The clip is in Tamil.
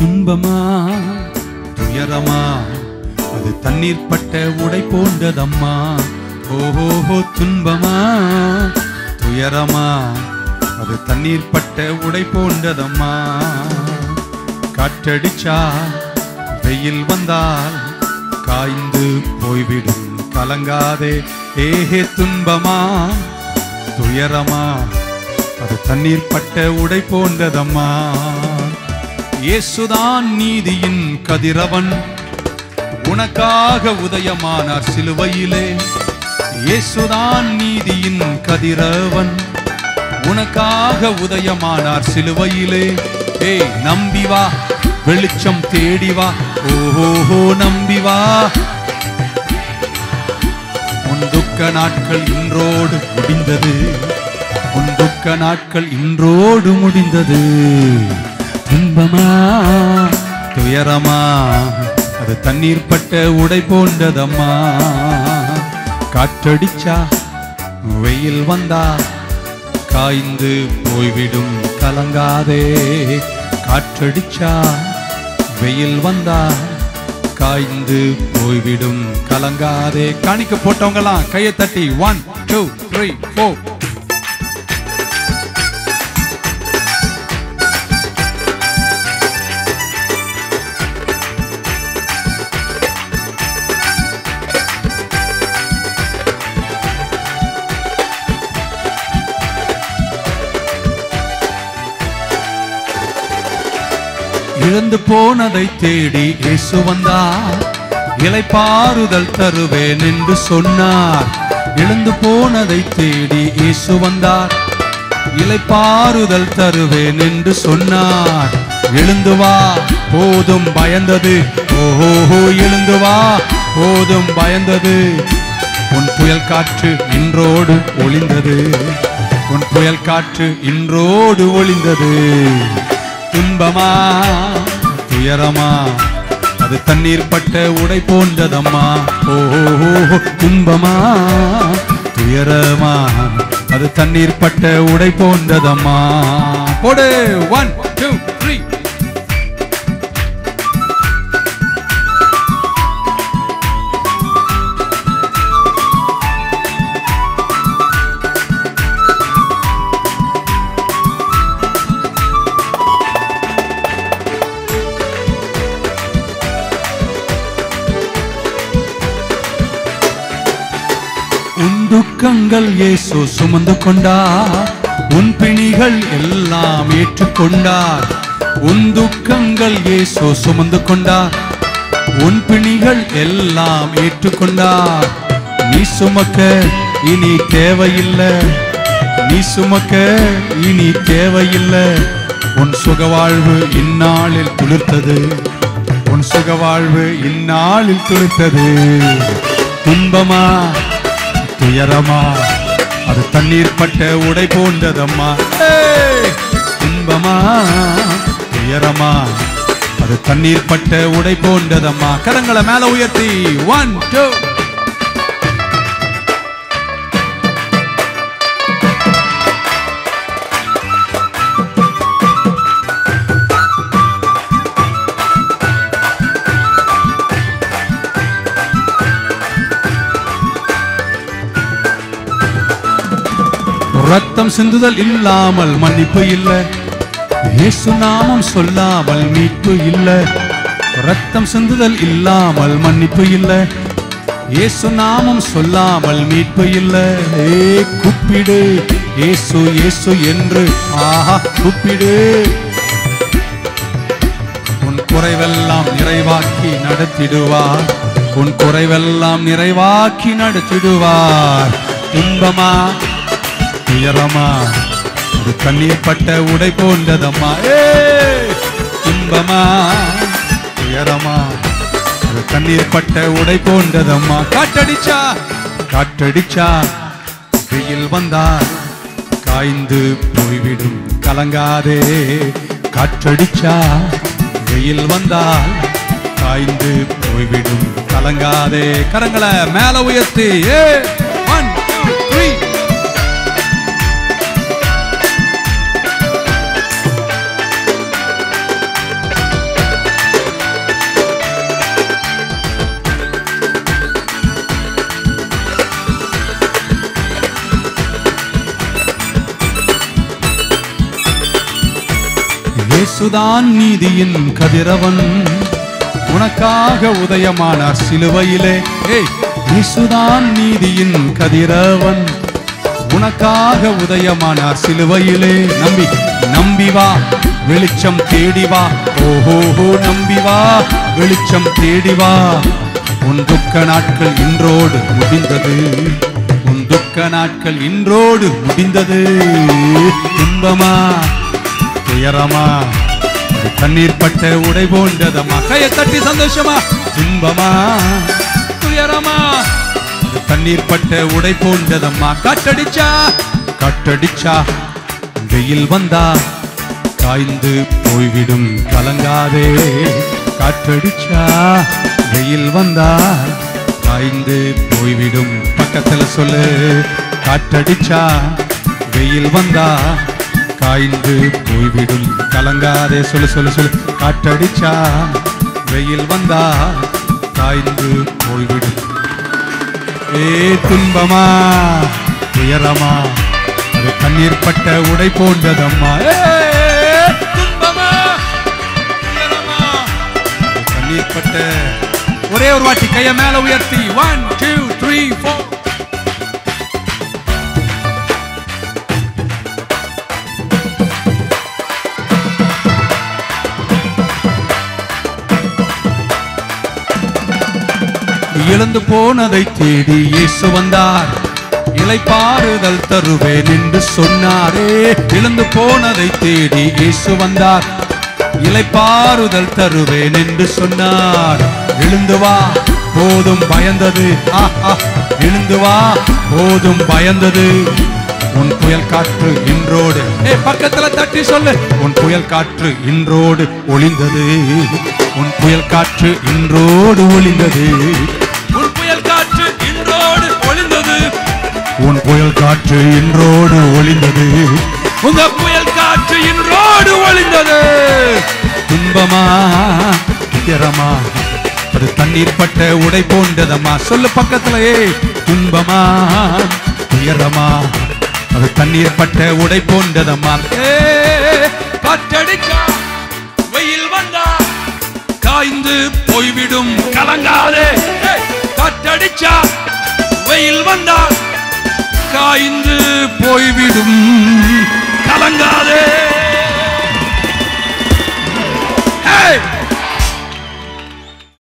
துன்பமா துயரமா அது தண்ணீர் பட்ட உடை போன்றதம்மா ஓஹோ துன்பமா துயரமா அது தண்ணீர் பட்ட உடை போன்றதம்மா காற்றடிச்சா வெயில் வந்தால் காய்ந்து போய்விடும் கலங்காதே ஏஹே துன்பமா துயரமா அது தண்ணீர் பட்ட உடை போன்றதம்மா இயேசுதான் நீதியின் கதிரவன் உனக்காக உதயமானார் சிலுவையிலே இயேசுதான் நீதியின் கதிரவன் உனக்காக உதயமானார் சிலுவையிலே ஏய் நம்பி வா வெளிச்சம் தேடி வா ஓஹோ நம்பி வா உன் துக்க நாட்கள் இன்றோடு முடிந்தது உன் துக்க நாட்கள் இன்றோடு முடிந்தது துன்பமா துயரமா அது தண்ணீர் பட்ட உடை போன்றதம்மா காற்றடிச்சா வெயில் வந்தா காய்ந்து போய்விடும் கலங்காதே காற்றடிச்சா வெயில் வந்தா காய்ந்து போய்விடும் கலங்காதே காணிக்க போட்டவங்கலாம் கையை தட்டி ஒன் டூ த்ரீ ஃபோர் இழந்து போனதை தேடி இயேசு வந்தார் இலைப்பாறுதல் தருவேன் என்று சொன்னார் இழந்து போனதை தேடி இயேசு வந்தார் இலைப்பாறுதல் தருவேன் என்று சொன்னார் எழுந்து வா போதும் பயந்தது ஓஹோ எழுந்து வா போதும் பயந்தது உன் புயல் காற்று இன்றோடு ஒளிந்தது உன் புயல் காற்று இன்றோடு ஒளிந்தது துன்பமா துயரமா அது தண்ணீர் பட்ட உடை போன்றதம்மா ஓஹோ துன்பமா துயரமா அது தண்ணீர் பட்ட உடை போன்றதம்மா போடு ஒன் டூ த்ரீ உன் துக்கங்கள் இயேசு சுமந்து கொண்டார் உன் பிணிகள் எல்லாம் ஏற்றுக்கொண்டார் உன் துக்கங்கள் இயேசு சுமந்து கொண்டார் உன் பிணிகள் எல்லாம் ஏற்றுக்கொண்டார் நீ சுமக்க இனி தேவையில்லை நீ சுமக்க இனி தேவையில்லை உன் சுகவாழ்வு இந்நாளில் துளிர்த்தது உன் சுகவாழ்வு இந்நாளில் துளிர்த்தது துன்பமா துயரமா அது தண்ணீர் பட்ட உடை போன்றதம்மா ஏய்! துன்பமா துயரமா அது தண்ணீர் பட்ட உடை போன்றதம்மா கரங்களை மேல உயர்த்தி ஒன் டூ ரத்தம் சிந்துதல் இல்லாமல் மன்னிப்பு இல்லை இயேசு நாமம் சொல்லாமல் மீட்பு இல்லை ரத்தம் சிந்துதல் இல்லாமல் மன்னிப்பு இல்லை இயேசு நாமம் சொல்லாமல் மீட்பு இல்லை ஏ கூப்பிடு இயேசு இயேசு என்று ஆஹா கூப்பிடு உன் குறைவெல்லாம் நிறைவாக்கி நடத்திடுவார் உன் குறைவெல்லாம் நிறைவாக்கி நடத்திடுவார் துன்பமா துயரமா அது கண்ணீர் பட்ட உடை போன்றதம்மா ஏ துன்பமா துயரமா அது கண்ணீர் பட்ட உடை போன்றதம்மா காற்றடிச்சா காற்றடிச்சா வெயில் வந்தார் காய்ந்து போய்விடும் கலங்காதே காற்றடிச்சா வெயில் வந்தால் காய்ந்து போய்விடும் கலங்காதே கரங்களை மேல உயர்த்தி ஏ ஒன் டூ த்ரீ இயேசுதான் நீதியின் கதிரவன் உனக்காக உதயமானார் சிலுவையிலே ஏய் இயேசுதான் நீதியின் கதிரவன் உனக்காக உதயமானார் சிலுவையிலே நம்பி நம்பி வா வெளிச்சம் தேடி வா ஓஹோஹோ நம்பி வா வெளிச்சம் தேடி வா உன் துக்க நாட்கள் இன்றோடு முடிந்தது உன் துக்க நாட்கள் இன்றோடு முடிந்தது துன்பமா துயரமா அது கண்ணீர் பட்ட உடை போன்றதம்மா கையை தட்டி சந்தோஷமா துன்பமா துயரமா அது கண்ணீர் பட்ட உடை போன்றதம்மா காற்றடிச்சா காற்றடிச்சா வெயில் வந்தா காய்ந்து போய்விடும் கலங்காதே காற்றடிச்சா வெயில் வந்தா காய்ந்து போய்விடும் பக்கத்துல சொல்லு காற்றடிச்சா வெயில் வந்தா காய்ந்து போய்விடும் கலங்காதே சொல்லு சொல்லு சொல்லு காற்றடிச்சா வெயில் வந்தா காய்ந்து போய்விடும் ஏ துன்பமா துயரமா அது கண்ணீர் பட்ட உடை போன்றதம்மா ஏ, துன்பமா துயரமா அது கண்ணீர் பட்ட ஒரே ஒரு வாட்டி கைய மேல உயர்த்தி ஒன் டூ த்ரீ ஃபோர் இழந்து போனதை தேடி இயேசு வந்தார் இளைப்பாறுதல் தருவேன் என்று சொன்னாரே இழந்து போனதை தேடி இயேசு வந்தார் இளைப்பாறுதல் தருவேன் என்று சொன்னார் எழுந்து வா போதும் பயந்தது ஆ, ஆ. எழுந்து வா போதும் பயந்தது உன் புயல் காற்று இன்றோடு ஏ பக்கத்துல தட்டி சொல்லு உன் புயல் காற்று இன்றோடு ஒளிந்தது உன் புயல் காற்று இன்றோடு ஒளிந்தது உன் புயல் காற்று இன்றோடு ஒளிந்தது உன் புயல் காற்று இன்றோடு ஒளிந்தது உங்க புயல் காற்று இன்றோடு ஒளிந்தது துன்பமா துயரமா அது தண்ணீர் பட்ட உடை போன்றதம்மா சொல்லு பக்கத்திலேயே துன்பமா துயரமா அது தண்ணீர் பட்ட உடை போன்றதம்மா ஏ, காற்றடிச்சா வெயில் வந்தா காய்ந்து போய்விடும் கலங்காதே ஏ, காற்றடிச்சா வெயில் வந்தா காய்ந்து போய்விடும் கலங்காதே